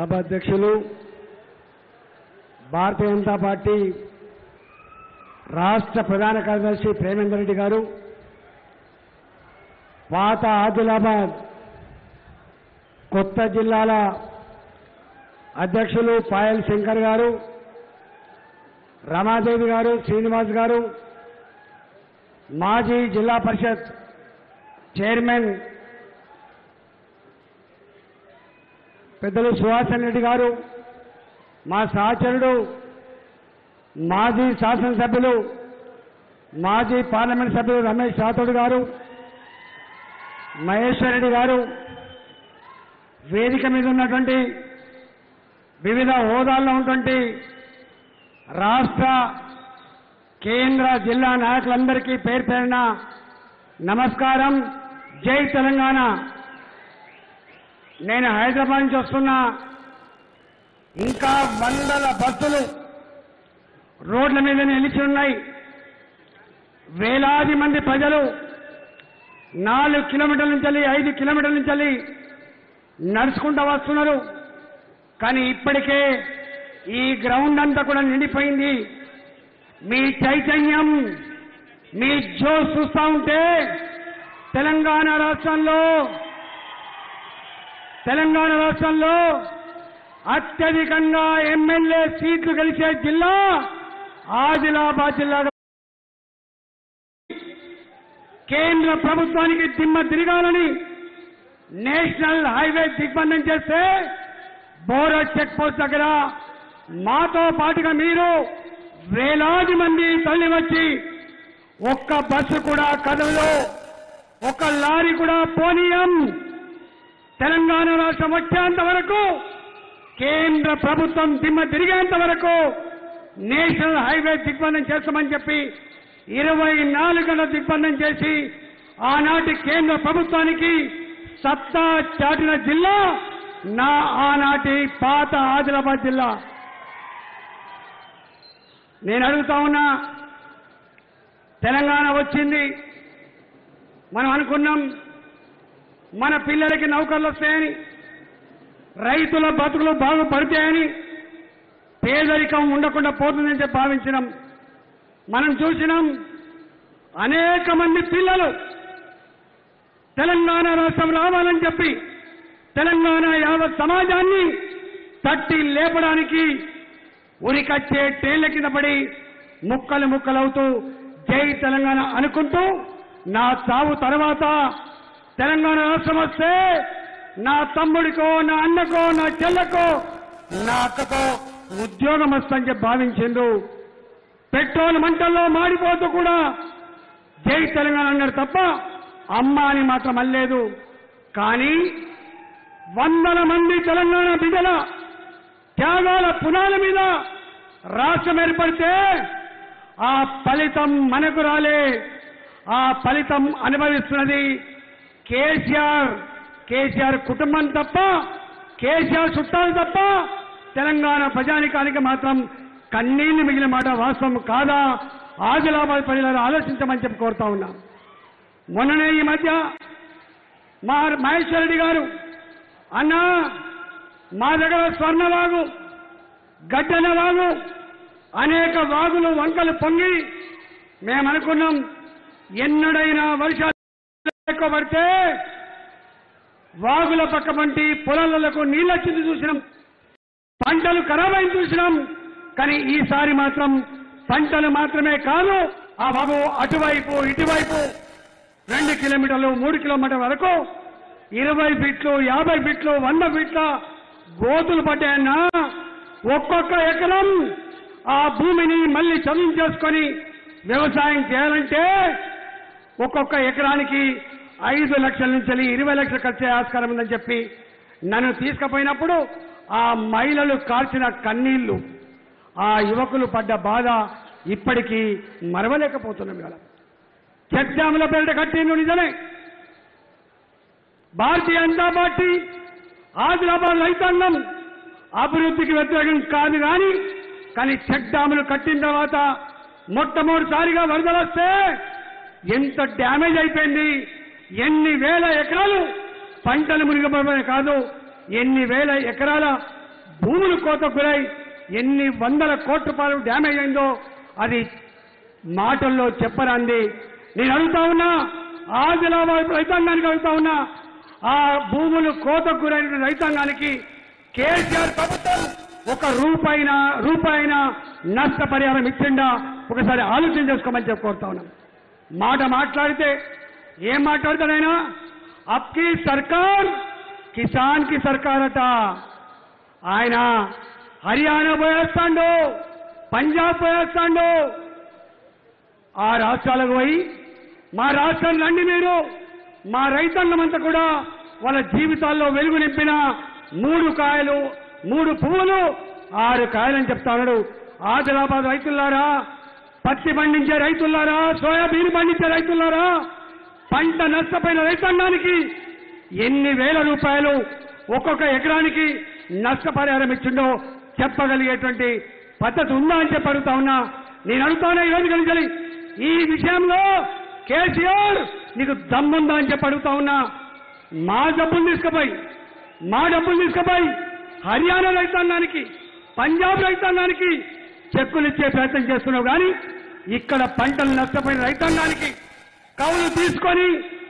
సభ అధ్యక్షులు భారతీయ జనతా పార్టీ రాష్ట్ర ప్రధాన కార్యదర్శి ప్రేమేందర్ రెడ్డి గారు పాత ఆదిలాబాద్ కొత్త జిల్లాల అధ్యక్షులు పాయల్ శంకర్ గారు రమాదేవి గారు శ్రీనివాస్ గారు మాజీ జిల్లా పరిషత్ చైర్మన్ పెద్దలు సుహాసన్ రెడ్డి గారు మా సహచరుడు మాజీ శాసనసభ్యులు మాజీ పార్లమెంట్ సభ్యులు రమేష్ రాథోడ్ గారు మహేశ్వర్ రెడ్డి గారు వేదిక మీద ఉన్నటువంటి వివిధ హోదాల్లో ఉన్నటువంటి రాష్ట్ర కేంద్ర జిల్లా నాయకులందరికీ పేరు పేరిన నమస్కారం జై తెలంగాణ నేను హైదరాబాద్ నుంచి వస్తున్నా ఇంకా వందల బస్సులు రోడ్ల మీద నిలిచి ఉన్నాయి వేలాది మంది ప్రజలు నాలుగు కిలోమీటర్ల నుంచి వెళ్ళి ఐదు కిలోమీటర్ల నుంచి వెళ్ళి నడుచుకుంటూ వస్తున్నారు కానీ ఇప్పటికే ఈ గ్రౌండ్ అంతా కూడా నిండిపోయింది మీ చైతన్యం మీ జోష్ చూస్తా ఉంటే తెలంగాణ రాష్ట్రంలో తెలంగాణ రాష్ట్రంలో అత్యధికంగా ఎమ్మెల్యే సీట్లు గెలిచే జిల్లా ఆదిలాబాద్ జిల్లా కేంద్ర ప్రభుత్వానికి దిమ్మ తిరగాలని నేషనల్ హైవే దిగ్బంధం చేస్తే బోరర్ చెక్ పోస్ట్ దగ్గర మాతో పాటుగా మీరు వేలాది మంది తల్లి వచ్చి ఒక్క బస్సు కూడా కదలదు ఒక్క లారీ కూడా పోనీయం తెలంగాణ రాష్ట్రం వచ్చేంత వరకు కేంద్ర ప్రభుత్వం దిమ్మ తిరిగేంత వరకు నేషనల్ హైవే దిగ్బంధం చేస్తామని చెప్పి ఇరవై నాలుగు గంటల దిగ్బంధం చేసి ఆనాటి కేంద్ర ప్రభుత్వానికి సత్తా చాటిన జిల్లా నా ఆనాటి పాత ఆదిలాబాద్ జిల్లా నేను అడుగుతా ఉన్నా తెలంగాణ వచ్చింది మనం అనుకున్నాం మన పిల్లలకి నౌకర్లు వస్తాయని రైతుల బతుకులు బాగుపడతాయని పేదరికం ఉండకుండా పోతుందని చెప్పి భావించినాం మనం చూసినాం అనేక మంది పిల్లలు తెలంగాణ రాష్ట్రం రావాలని చెప్పి తెలంగాణ యావత్ సమాజాన్ని తట్టి లేపడానికి ఉరికచ్చే టేళ్ల కింద పడి ముక్కలు ముక్కలవుతూ జై తెలంగాణ అనుకుంటూ నా చావు తర్వాత తెలంగాణ రాష్ట్రం వస్తే నా తమ్ముడికో నా అన్నకో నా చెల్లకో నా అక్కకో ఉద్యోగం వస్తుందని చెప్పి భావించిండు పెట్రోల్ మంటల్లో మాడిపోతూ కూడా జై తెలంగాణ అన్నాడు తప్ప అమ్మ అని మాత్రం అనలేదు కానీ వందల మంది తెలంగాణ బిడ్డల త్యాగాల పునాల మీద రాష్ట్రం ఏర్పడితే ఆ ఫలితం మనకు రాలే ఆ ఫలితం అనుభవిస్తున్నది కేసీఆర్ కేసీఆర్ కుటుంబం తప్ప కేసీఆర్ చుట్టాలు తప్ప తెలంగాణ ప్రజానికానికి మాత్రం కన్నీళ్లు మిగిలిన మాట వాస్తవం కాదా ఆదిలాబాద్ ప్రజలను ఆలోచించమని చెప్పి కోరుతా ఉన్నా మొన్ననే ఈ మధ్య మా మహేశ్వర రెడ్డి గారు అన్నా మా దగ్గర స్వర్ణవాగు గడ్డన వాగు అనేక వాగులు వంకలు పొంగి మేము అనుకున్నాం ఎన్నడైనా వర్షాలు ఎక్కువ పడితే వాగుల పక్క వంటి పొలాలకు నీళ్ళొచ్చింది చూసినాం పంటలు ఖరాబ్ అయింది చూసినాం కానీ ఈసారి మాత్రం పంటలు మాత్రమే కాదు ఆ బాబు అటువైపు ఇటువైపు రెండు కిలోమీటర్లు మూడు కిలోమీటర్ల వరకు ఇరవై ఫీట్లు యాభై ఫీట్లు వంద ఫీట్ల గోతులు పడ్డాయన్నా ఒక్కొక్క ఎకరం ఆ భూమిని మళ్ళీ చదువు చేసుకొని వ్యవసాయం చేయాలంటే ఒక్కొక్క ఎకరానికి ఐదు లక్షల నుంచి ఇరవై లక్షలు ఖర్చు ఆస్కారం ఉందని చెప్పి నన్ను తీసుకుపోయినప్పుడు ఆ మహిళలు కార్చిన కన్నీళ్లు ఆ యువకులు పడ్డ బాధ ఇప్పటికీ మరవలేకపోతున్నాం ఇవాళ చెక్ డ్యాముల పేరిట కట్టిండు నిజమే భారతీయ జనతా పార్టీ ఆదిలాబాద్ రైతాంగం అభివృద్ధికి వ్యతిరేకం కాదు కానీ కానీ చెక్ డ్యాములు కట్టిన తర్వాత మొట్టమొదటిసారిగా వరదలు వస్తే ఎంత డ్యామేజ్ అయిపోయింది ఎన్ని వేల ఎకరాలు పంటలు మునిగిపోవడమే కాదు ఎన్ని వేల ఎకరాల భూములు కోతకు గురై ఎన్ని వందల కోట్ల రూపాయలు డ్యామేజ్ అయిందో అది మాటల్లో చెప్పరాంది నేను అడుగుతా ఉన్నా ఆదిలాబాద్ రైతాంగానికి అడుగుతా ఉన్నా ఆ భూములు కోతకు గురైన రైతాంగానికి కేసీఆర్ ప్రభుత్వం ఒక రూపాయిన రూపాయిన నష్టపరిహారం ఇచ్చిండా ఒకసారి ఆలోచన చేసుకోమని చెప్పి కోరుతా ఉన్నాం మాట మాట్లాడితే ఏం మాట్లాడతాడైనా అప్కి సర్కార్ కిసాన్ కి సర్కార్ అట ఆయన హర్యానా పోయేస్తాండు పంజాబ్ పోయేస్తాండు ఆ రాష్ట్రాలకు పోయి మా రాష్ట్రం రండి మీరు మా రైతాంగమంతా కూడా వాళ్ళ జీవితాల్లో వెలుగు నింపిన మూడు కాయలు మూడు పువ్వులు ఆరు కాయలని చెప్తా ఉన్నాడు ఆదిలాబాద్ రైతులారా పత్తి పండించే రైతులారా సోయాబీన్ పండించే రైతులారా పంట నష్టపోయిన రైతాంగానికి ఎన్ని వేల రూపాయలు ఒక్కొక్క ఎకరానికి నష్టపరిహారం ఇచ్చిండో చెప్పగలిగేటువంటి పద్ధతి ఉందా అని చెప్పి అడుగుతా ఉన్నా నేను అడుగుతానా ఈ రోజు కలిసి ఈ విషయంలో కేసీఆర్ నీకు దమ్ముందా అని చెప్పి అడుగుతా ఉన్నా మా డబ్బులు తీసుకుపోయి మా డబ్బులు తీసుకుపోయి హర్యానా రైతాంగానికి పంజాబ్ రైతాంగానికి చెక్కులు ఇచ్చే ప్రయత్నం చేస్తున్నావు కానీ ఇక్కడ పంటలు నష్టపోయిన రైతాంగానికి కవులు తీసుకొని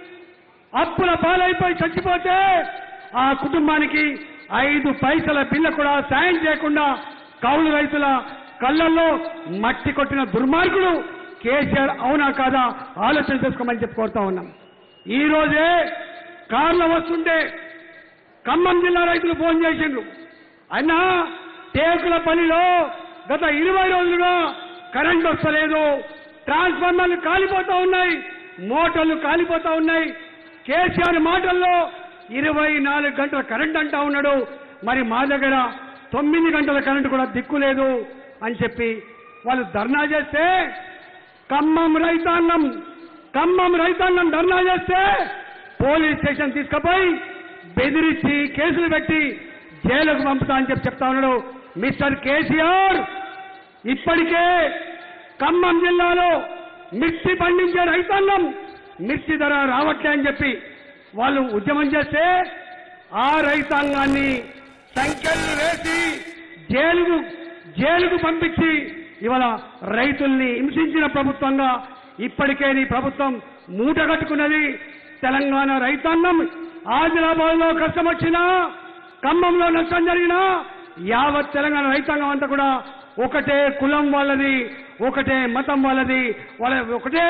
అప్పుల పాలైపోయి చచ్చిపోతే ఆ కుటుంబానికి ఐదు పైసల బిల్ల కూడా సాయం చేయకుండా కౌలు రైతుల కళ్ళల్లో మట్టి కొట్టిన దుర్మార్గుడు కేసీఆర్ అవునా కాదా ఆలోచన చేసుకోమని చెప్పి కోరుతా ఉన్నాం ఈ రోజే కార్లో వస్తుంటే ఖమ్మం జిల్లా రైతులు ఫోన్ చేసిండ్రు అన్నా టేకుల పనిలో గత ఇరవై రోజులుగా కరెంట్ వస్తలేదు ట్రాన్స్ఫార్మర్లు కాలిపోతా ఉన్నాయి మోటార్లు కాలిపోతా ఉన్నాయి కేసీఆర్ మాటల్లో ఇరవై నాలుగు గంటల కరెంట్ అంటా ఉన్నాడు మరి మా దగ్గర తొమ్మిది గంటల కరెంట్ కూడా దిక్కు లేదు అని చెప్పి వాళ్ళు ధర్నా చేస్తే ఖమ్మం రైతాంగం ఖమ్మం రైతాంగం ధర్నా చేస్తే పోలీస్ స్టేషన్ తీసుకుపోయి బెదిరించి కేసులు పెట్టి జైలుకు పంపుతా అని చెప్పి చెప్తా ఉన్నాడు మిస్టర్ కేసీఆర్ ఇప్పటికే ఖమ్మం జిల్లాలో మిర్చి పండించే రైతాంగం మిర్చి ధర రావట్లే అని చెప్పి వాళ్ళు ఉద్యమం చేస్తే ఆ రైతాంగాన్ని సంఖ్యలు వేసి జైలుకు జైలుకు పంపించి ఇవాళ రైతుల్ని హింసించిన ప్రభుత్వంగా ఇప్పటికే నీ ప్రభుత్వం మూట కట్టుకున్నది తెలంగాణ రైతాంగం ఆదిలాబాద్ లో కష్టం వచ్చినా ఖమ్మంలో నష్టం జరిగినా యావత్ తెలంగాణ రైతాంగం అంతా కూడా ఒకటే కులం వాళ్ళది ఒకటే మతం వాళ్ళది వాళ్ళ ఒకటే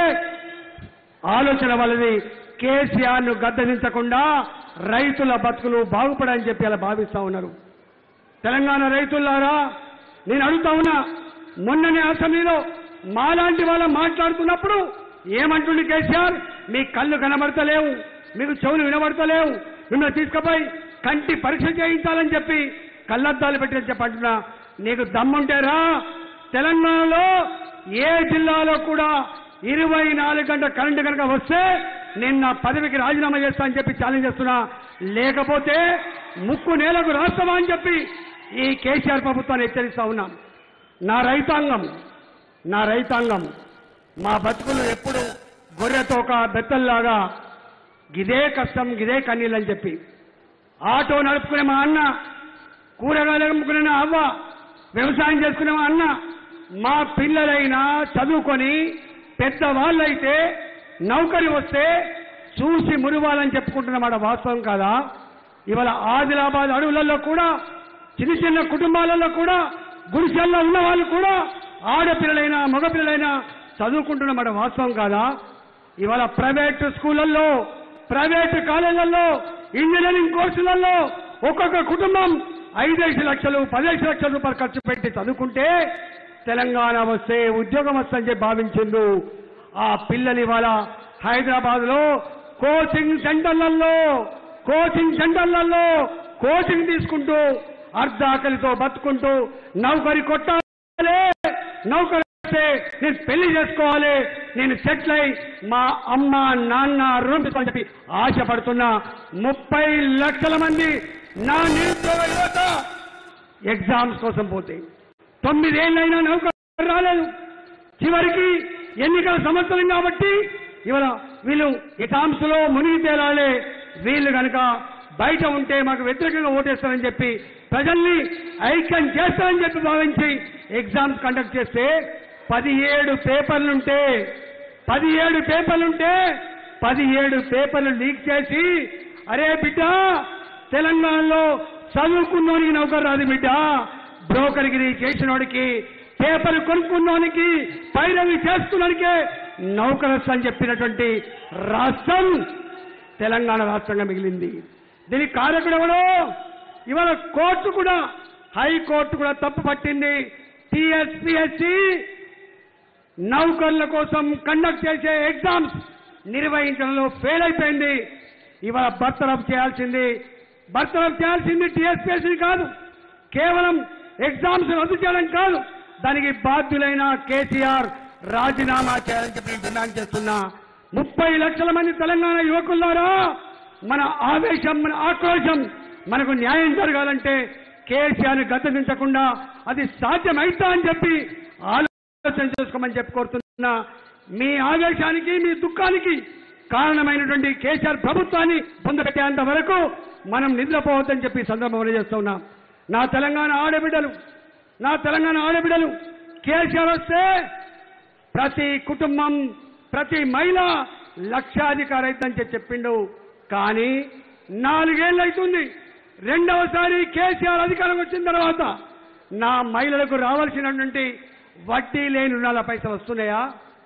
ఆలోచన వాళ్ళది కేసీఆర్ ను గద్దెదించకుండా రైతుల బతుకులు బాగుపడని చెప్పి అలా భావిస్తా ఉన్నారు తెలంగాణ రైతులారా నేను అడుగుతా ఉన్నా మొన్ననే అసెంబ్లీలో మాలాంటి వాళ్ళ మాట్లాడుతున్నప్పుడు ఏమంటుంది కేసీఆర్ మీ కళ్ళు కనబడతలేవు మీకు చెవులు వినబడతలేవు మిమ్మల్ని తీసుకుపోయి కంటి పరీక్ష చేయించాలని చెప్పి కళ్ళద్దాలు పెట్టి చెప్పి అంటున్నా నీకు దమ్ముంటేరా తెలంగాణలో ఏ జిల్లాలో కూడా ఇరవై నాలుగు గంటల కరెంటు కనుక వస్తే నేను నా పదవికి రాజీనామా చేస్తా అని చెప్పి ఛాలెంజ్ చేస్తున్నా లేకపోతే ముక్కు నేలకు రాస్తామా అని చెప్పి ఈ కేసీఆర్ ప్రభుత్వాన్ని హెచ్చరిస్తా ఉన్నాం నా రైతాంగం నా రైతాంగం మా బతుకులు ఎప్పుడు గొర్రెతో ఒక బెత్తల్లాగా గిదే కష్టం గిదే కన్నీళ్ళు అని చెప్పి ఆటో నడుపుకునే మా అన్న కూరగాయలు అమ్ముకునే నా అవ్వ వ్యవసాయం చేసుకునే మా అన్న మా పిల్లలైనా చదువుకొని పెద్దవాళ్ళైతే నౌకరి వస్తే చూసి మురివాలని చెప్పుకుంటున్నమాట వాస్తవం కాదా ఇవాళ ఆదిలాబాద్ అడవులలో కూడా చిన్న చిన్న కుటుంబాలలో కూడా గుడిసెల్లో ఉన్న వాళ్ళు కూడా ఆడపిల్లలైనా మగపిల్లలైనా చదువుకుంటున్నమాట వాస్తవం కాదా ఇవాళ ప్రైవేట్ స్కూళ్ళల్లో ప్రైవేట్ కాలేజీలలో ఇంజనీరింగ్ కోర్సులలో ఒక్కొక్క కుటుంబం ఐదేసి లక్షలు పదిహేను లక్షల రూపాయలు ఖర్చు పెట్టి చదువుకుంటే తెలంగాణ వస్తే ఉద్యోగం వస్తుందని చెప్పి భావించిండు ఆ పిల్లలు ఇవాళ హైదరాబాద్ లో కోచింగ్ సెంటర్లలో కోచింగ్ సెంటర్లలో కోచింగ్ తీసుకుంటూ అర్ధాకలితో బతుకుంటూ నౌకరి కొట్టాలి నౌకరి వస్తే నేను పెళ్లి చేసుకోవాలి నేను సెటిల్ అయి మా అమ్మ నాన్న రుణం తీసుకోవాలని చెప్పి ఆశపడుతున్న ముప్పై లక్షల మంది నా నిరుద్యోగ యువత ఎగ్జామ్స్ కోసం పోతే తొమ్మిదేళ్ళైనా నౌకరు రాలేదు చివరికి ఎన్నికల సంవత్సరం కాబట్టి ఇవాళ వీళ్ళు ఎగ్జామ్స్ లో మునిగి తేలాలే వీళ్ళు కనుక బయట ఉంటే మాకు వ్యతిరేకంగా ఓటేస్తారని చెప్పి ప్రజల్ని ఐక్యం చేస్తారని చెప్పి భావించి ఎగ్జామ్స్ కండక్ట్ చేస్తే పదిహేడు పేపర్లుంటే పదిహేడు పేపర్లుంటే పదిహేడు పేపర్లు లీక్ చేసి అరే బిడ్డ తెలంగాణలో చదువుకున్నోనికి నౌకరు రాదు బిడ్డ బ్రోకర్గిరి చేసినోడికి పేపర్ కొనుక్కున్నోనికి పైరవి చేస్తున్నోనికే నౌకరస్ అని చెప్పినటువంటి రాష్ట్రం తెలంగాణ రాష్ట్రంగా మిగిలింది దీనికి కారకుడు ఎవడు ఇవాళ కోర్టు కూడా హైకోర్టు కూడా తప్పు పట్టింది టిఎస్పిఎస్సి నౌకర్ల కోసం కండక్ట్ చేసే ఎగ్జామ్స్ నిర్వహించడంలో ఫెయిల్ అయిపోయింది ఇవాళ బర్తరఫ్ చేయాల్సింది బర్తరఫ్ చేయాల్సింది టీఎస్పీఎస్సీ కాదు కేవలం ఎగ్జామ్స్ రద్దు చేయడం కాదు దానికి బాధ్యులైన కేసీఆర్ రాజీనామా చేయాలని చెప్పి నేను డిమాండ్ చేస్తున్నా ముప్పై లక్షల మంది తెలంగాణ యువకులారా మన ఆవేశం మన ఆక్రోశం మనకు న్యాయం జరగాలంటే కేసీఆర్ గద్దెదించకుండా అది సాధ్యమైతా అని చెప్పి ఆలోచన చేసుకోమని చెప్పి కోరుతున్నా మీ ఆవేశానికి మీ దుఃఖానికి కారణమైనటువంటి కేసీఆర్ ప్రభుత్వాన్ని పొందబెట్టేంత వరకు మనం నిద్రపోవద్దని చెప్పి ఈ సందర్భంలో చేస్తూ ఉన్నాం నా తెలంగాణ ఆడబిడ్డలు నా తెలంగాణ ఆడబిడ్డలు కేసీఆర్ వస్తే ప్రతి కుటుంబం ప్రతి మహిళ లక్షాధికారి అవుతుందని చెప్పి చెప్పిండు కానీ నాలుగేళ్ళు అవుతుంది రెండవసారి కేసీఆర్ అధికారం వచ్చిన తర్వాత నా మహిళలకు రావాల్సినటువంటి వడ్డీ లేని రుణాల పైసలు వస్తున్నాయా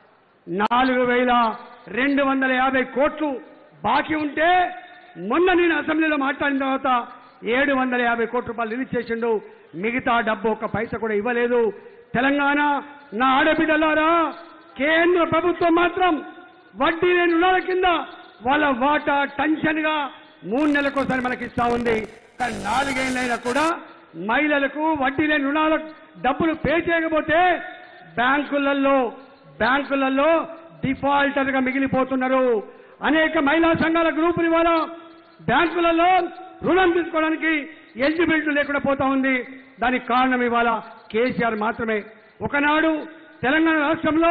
నాలుగు వేల రెండు వందల యాభై కోట్లు బాకీ ఉంటే మొన్న నేను అసెంబ్లీలో మాట్లాడిన తర్వాత ఏడు వందల యాభై కోట్ల రూపాయలు రిలీజ్ చేసిండు మిగతా డబ్బు ఒక పైస కూడా ఇవ్వలేదు తెలంగాణ నా ఆడబిడ్డలారా కేంద్ర ప్రభుత్వం మాత్రం వడ్డీ లేని రుణాల కింద వాళ్ళ వాటా టెన్షన్ గా మూడు నెలలకోసారి మనకి ఇస్తా ఉంది కానీ నాలుగేళ్ళైనా కూడా మహిళలకు వడ్డీ లేని రుణాల డబ్బులు పే చేయకపోతే బ్యాంకులలో బ్యాంకులలో డిఫాల్టర్ గా మిగిలిపోతున్నారు అనేక మహిళా సంఘాల గ్రూపులు ఇవాళ బ్యాంకులలో రుణం తీసుకోవడానికి ఎలిజిబిలిటీ లేకుండా పోతా ఉంది దానికి కారణం ఇవాళ కేసీఆర్ మాత్రమే ఒకనాడు తెలంగాణ రాష్ట్రంలో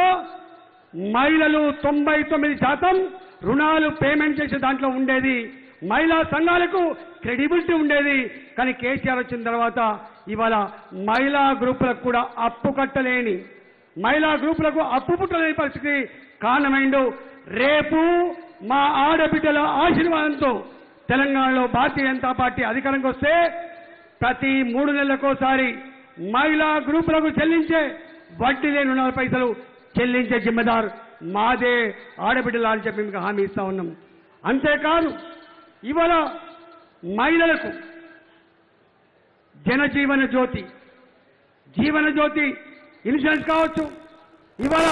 మహిళలు తొంభై తొమ్మిది శాతం రుణాలు పేమెంట్ చేసే దాంట్లో ఉండేది మహిళా సంఘాలకు క్రెడిబిలిటీ ఉండేది కానీ కేసీఆర్ వచ్చిన తర్వాత ఇవాళ మహిళా గ్రూపులకు కూడా అప్పు కట్టలేని మహిళా గ్రూపులకు అప్పు పుట్టలేని పరిస్థితి కారణమైండు రేపు మా ఆడబిడ్డల ఆశీర్వాదంతో తెలంగాణలో భారతీయ జనతా పార్టీ అధికారంకి వస్తే ప్రతి మూడు నెలలకోసారి మహిళా గ్రూపులకు చెల్లించే వడ్డీ లేని రుణాల పైసలు చెల్లించే జిమ్మదార్ మాదే ఆడబిడ్డలా అని చెప్పి మీకు హామీ ఇస్తా ఉన్నాం అంతేకాదు ఇవాళ మహిళలకు జనజీవన జ్యోతి జీవన జ్యోతి ఇన్సూరెన్స్ కావచ్చు ఇవాళ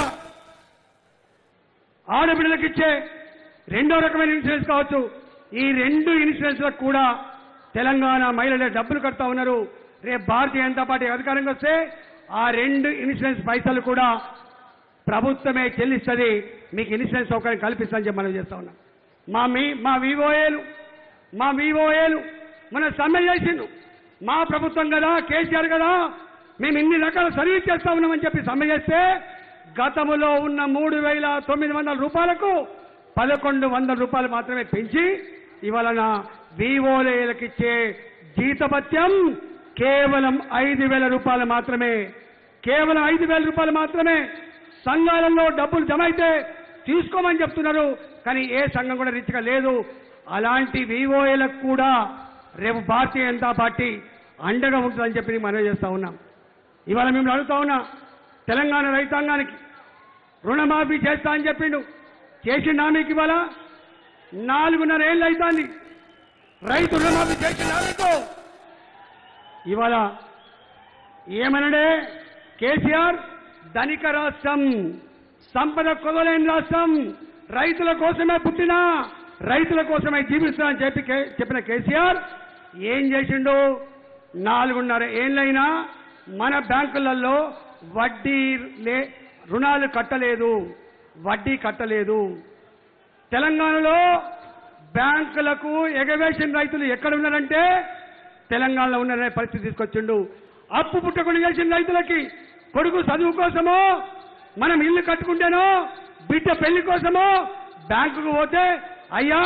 ఆడబిడ్డలకు ఇచ్చే రెండో రకమైన ఇన్సూరెన్స్ కావచ్చు ఈ రెండు ఇన్సూరెన్స్లకు కూడా తెలంగాణ మహిళలే డబ్బులు కడతా ఉన్నారు రేపు భారతీయ జనతా పార్టీ అధికారంగా వస్తే ఆ రెండు ఇన్సూరెన్స్ పైసలు కూడా ప్రభుత్వమే చెల్లిస్తుంది మీకు ఇన్సూరెన్స్ సౌకర్యం కల్పిస్తుందని చెప్పి మనం చేస్తా ఉన్నాం మా మీ మా వివోఏలు మా వివోఏలు మన సమ్మె చేసిండు మా ప్రభుత్వం కదా కేసీఆర్ కదా మేము ఇన్ని రకాల సర్వీస్ చేస్తా ఉన్నామని చెప్పి సమ్మె చేస్తే గతములో ఉన్న మూడు వేల తొమ్మిది వందల రూపాయలకు పదకొండు వందల రూపాయలు మాత్రమే పెంచి ఇవాళ నా వివోలేలకు ఇచ్చే జీతభత్యం కేవలం ఐదు వేల రూపాయలు మాత్రమే కేవలం ఐదు వేల రూపాయలు మాత్రమే సంఘాలలో డబ్బులు జమ అయితే తీసుకోమని చెప్తున్నారు కానీ ఏ సంఘం కూడా రిచ్గా లేదు అలాంటి వివోఏలకు కూడా రేపు భారతీయ జనతా పార్టీ అండగా ఉంటుందని చెప్పి నేను మనవి చేస్తా ఉన్నాం ఇవాళ మేము అడుగుతా ఉన్నా తెలంగాణ రైతాంగానికి రుణమాఫీ చేస్తా అని చెప్పిండు చేసిండా మీకు ఇవాళ నాలుగున్నర ఏళ్ళు అవుతుంది రైతు రుణమాఫీ చేసిండా మీకు ఇవాళ ఏమనడే కేసీఆర్ ధనిక రాష్ట్రం సంపద కొదలైన రాష్ట్రం రైతుల కోసమే పుట్టిన రైతుల కోసమే జీవిస్తున్నా అని చెప్పి కే- చెప్పిన కేసీఆర్ ఏం చేసిండు నాలుగున్నర ఏళ్ళైనా మన బ్యాంకులలో వడ్డీ లే రుణాలు కట్టలేదు వడ్డీ కట్టలేదు తెలంగాణలో బ్యాంకులకు ఎగవేసిన రైతులు ఎక్కడ ఉన్నారంటే తెలంగాణలో ఉన్న పరిస్థితి తీసుకొచ్చిండు అప్పు పుట్టకుండా చేసిన రైతులకి కొడుకు చదువు కోసమో మనం ఇల్లు కట్టుకుంటేనో బిడ్డ పెళ్లి కోసమో బ్యాంకుకు పోతే అయ్యా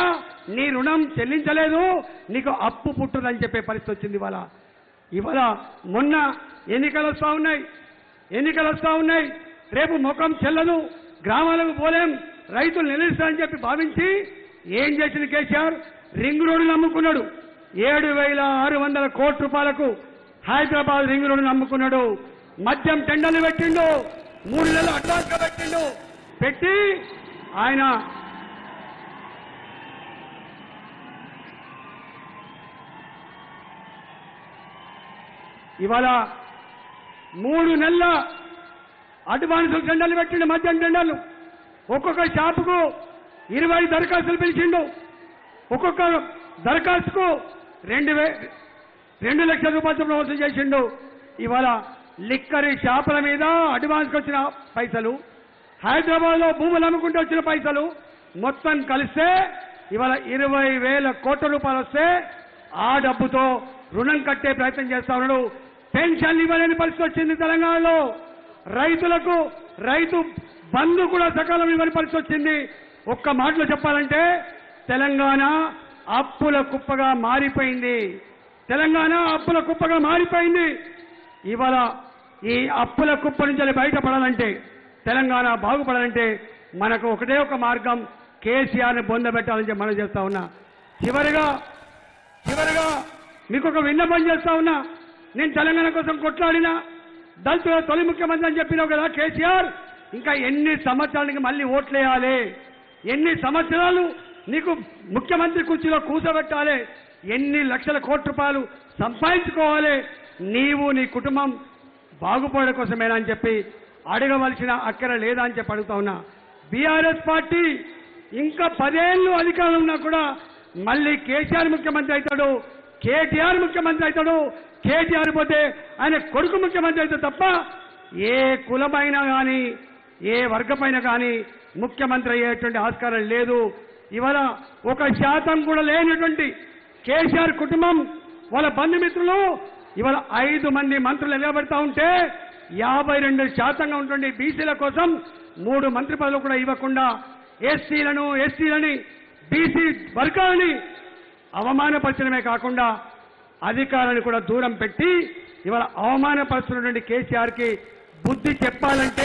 నీ రుణం చెల్లించలేదు నీకు అప్పు పుట్టుదని చెప్పే పరిస్థితి వచ్చింది ఇవాళ ఇవాళ మొన్న ఎన్నికలు వస్తా ఉన్నాయి ఎన్నికలు వస్తా ఉన్నాయి రేపు ముఖం చెల్లదు గ్రామాలకు పోలేం రైతులు నిలుస్తారని చెప్పి భావించి ఏం చేసింది కేసీఆర్ రింగ్ రోడ్డు నమ్ముకున్నాడు ఏడు వేల ఆరు వందల కోట్ల రూపాయలకు హైదరాబాద్ రింగ్ రోడ్డు నమ్ముకున్నాడు మద్యం టెండర్లు పెట్టిండు మూడు నెలలు అడ్వాన్స్ గా పెట్టిండు పెట్టి ఆయన ఇవాళ మూడు నెలల అడ్వాన్స్ టెండర్లు పెట్టిండు మద్యం టెండర్లు ఒక్కొక్క షాపుకు ఇరవై దరఖాస్తులు పిలిచిండు ఒక్కొక్క దరఖాస్తుకు రెండు వే రెండు లక్షల రూపాయల చొప్పున వసూలు చేసిండు ఇవాళ లిక్కరి షాపుల మీద అడ్వాన్స్కి వచ్చిన పైసలు హైదరాబాద్లో భూములు అమ్ముకుంటూ వచ్చిన పైసలు మొత్తం కలిస్తే ఇవాళ ఇరవై వేల కోట్ల రూపాయలు వస్తే ఆ డబ్బుతో రుణం కట్టే ప్రయత్నం చేస్తా ఉన్నాడు పెన్షన్లు ఇవ్వలేని పరిస్థితి వచ్చింది తెలంగాణలో రైతులకు రైతు బంధు కూడా సకాలం ఇవ్వని పరిస్థితి వచ్చింది ఒక్క మాటలో చెప్పాలంటే తెలంగాణ అప్పుల కుప్పగా మారిపోయింది తెలంగాణ అప్పుల కుప్పగా మారిపోయింది ఇవాళ ఈ అప్పుల కుప్ప నుంచి బయటపడాలంటే తెలంగాణ బాగుపడాలంటే మనకు ఒకటే ఒక మార్గం కేసీఆర్ని పొందబెట్టాలని చెప్పి మనం చేస్తా ఉన్నా చివరిగా చివరిగా మీకు ఒక విన్నపం చేస్తా ఉన్నా నేను తెలంగాణ కోసం కొట్లాడినా దళితుల తొలి ముఖ్యమంత్రి అని చెప్పినావు కదా కేసీఆర్ ఇంకా ఎన్ని సంవత్సరాలకి మళ్ళీ ఓట్లేయాలి ఎన్ని సంవత్సరాలు నీకు ముఖ్యమంత్రి కుర్చీలో కూర్చోబెట్టాలి ఎన్ని లక్షల కోట్ల రూపాయలు సంపాదించుకోవాలి నీవు నీ కుటుంబం బాగుపడడం కోసమేనా అని చెప్పి అడగవలసిన అక్కర లేదా అని చెప్పి అడుగుతా ఉన్నా బీఆర్ఎస్ పార్టీ ఇంకా పదేళ్ళు అధికారంలో ఉన్నా కూడా మళ్ళీ కేసీఆర్ ముఖ్యమంత్రి అవుతాడు కేటీఆర్ ముఖ్యమంత్రి అవుతాడు కేటీఆర్ పోతే ఆయన కొడుకు ముఖ్యమంత్రి అవుతాడు తప్ప ఏ కులమైనా కానీ ఏ వర్గపైన కానీ ముఖ్యమంత్రి అయ్యేటువంటి ఆస్కారం లేదు ఇవాళ ఒక శాతం కూడా లేనటువంటి కేసీఆర్ కుటుంబం వాళ్ళ బంధుమిత్రులు ఇవాళ ఐదు మంది మంత్రులు నిలబెడతా ఉంటే యాభై రెండు శాతంగా ఉంటుంది బీసీల కోసం మూడు మంత్రి పదవులు కూడా ఇవ్వకుండా ఎస్సీలను ఎస్సీలని బీసీ వర్గాలని అవమానపరచడమే కాకుండా అధికారాన్ని కూడా దూరం పెట్టి ఇవాళ అవమానపరుస్తున్నటువంటి కేసీఆర్ కి బుద్ధి చెప్పాలంటే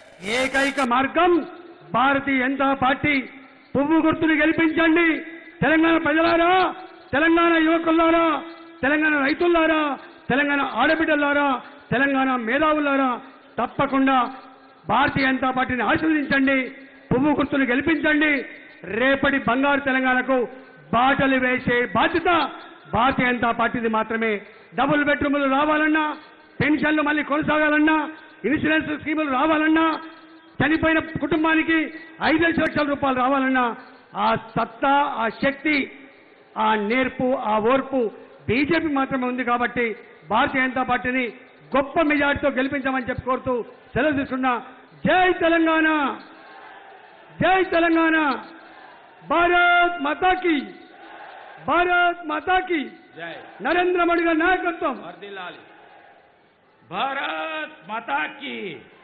ఏకైక మార్గం భారతీయ జనతా పార్టీ పువ్వు గుర్తుని గెలిపించండి తెలంగాణ ప్రజలారా తెలంగాణ యువకులారా తెలంగాణ రైతులారా తెలంగాణ ఆడబిడ్డలారా తెలంగాణ మేధావులారా తప్పకుండా భారతీయ జనతా పార్టీని ఆశీర్వదించండి పువ్వు గుర్తును గెలిపించండి రేపటి బంగారు తెలంగాణకు బాటలు వేసే బాధ్యత భారతీయ జనతా పార్టీది మాత్రమే డబుల్ బెడ్రూములు రావాలన్నా పెన్షన్లు మళ్ళీ కొనసాగాలన్నా ఇన్సూరెన్స్ స్కీములు రావాలన్నా చనిపోయిన కుటుంబానికి ఐదు లక్షల రూపాయలు రావాలన్నా ఆ సత్తా ఆ శక్తి ఆ నేర్పు ఆ ఓర్పు బీజేపీ మాత్రమే ఉంది కాబట్టి భారతీయ జనతా పార్టీని గొప్ప మెజార్టీతో గెలిపించమని చెప్పి కోరుతూ సెలవు తీసుకున్నా జై తెలంగాణ జై తెలంగాణ భారత్ మాతాకి భారత్ మాతాకి జై నరేంద్ర మోడీ గారి నాయకత్వం వర్దిల్లాలి భారత్ మాతా కీ